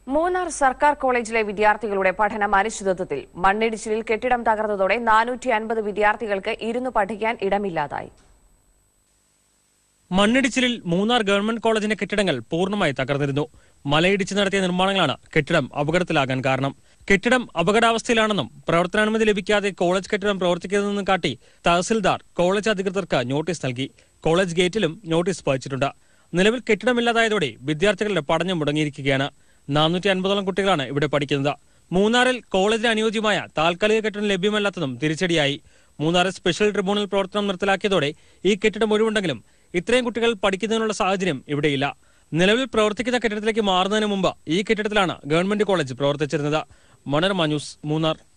മൂന്നാർ സർക്കാർ കോളേജിലെ വിദ്യാർത്ഥികളുടെ പഠനം അനിശ്ചിതത്വത്തിൽ മണ്ണിടിച്ചിലിൽ കെട്ടിടം തകർന്നതോടെ നാനൂറ്റി അൻപത് വിദ്യാർത്ഥികൾക്ക് ഇരുന്ന് പഠിക്കാൻ ഇടമില്ലാതായി മണ്ണിടിച്ചിലിൽ മൂന്നാർ ഗവൺമെന്റ് കോളേജിന്റെ കെട്ടിടങ്ങൾ പൂർണ്ണമായി തകർന്നിരുന്നു മലയിടിച്ച് നടത്തിയ നിർമ്മാണങ്ങളാണ് കെട്ടിടം അപകടത്തിലാകാൻ കാരണം കെട്ടിടം അപകടാവസ്ഥയിലാണെന്നും പ്രവർത്തനാനുമതി ലഭിക്കാതെ കോളേജ് കെട്ടിടം പ്രവർത്തിക്കുന്നതെന്നും കാട്ടി തഹസിൽദാർ കോളേജ് അധികൃതർക്ക് നോട്ടീസ് നൽകി കോളേജ് ഗേറ്റിലും നോട്ടീസ് പതിച്ചിട്ടുണ്ട് നിലവിൽ കെട്ടിടമില്ലാതായതോടെ വിദ്യാർത്ഥികളുടെ പഠനം മുടങ്ങിയിരിക്കുകയാണ് നാനൂറ്റി അൻപതോളം കുട്ടികളാണ് ഇവിടെ പഠിക്കുന്നത് മൂന്നാറിൽ കോളേജിന് അനുയോജ്യമായ താൽക്കാലിക കെട്ടിടം ലഭ്യമല്ലാത്തതും തിരിച്ചടിയായി മൂന്നാറിൽ സ്പെഷ്യൽ ട്രിബ്യൂണൽ പ്രവർത്തനം നിർത്തലാക്കിയതോടെ ഈ കെട്ടിടം ഒഴിവുണ്ടെങ്കിലും ഇത്രയും കുട്ടികൾ പഠിക്കുന്നതിനുള്ള സാഹചര്യം ഇവിടെയില്ല നിലവിൽ പ്രവർത്തിക്കുന്ന കെട്ടിടത്തിലേക്ക് മാറുന്നതിന് മുമ്പ് ഈ കെട്ടിടത്തിലാണ് ഗവൺമെന്റ് കോളേജ് പ്രവർത്തിച്ചിരുന്നത് മനോരമ ന്യൂസ് മൂന്നാർ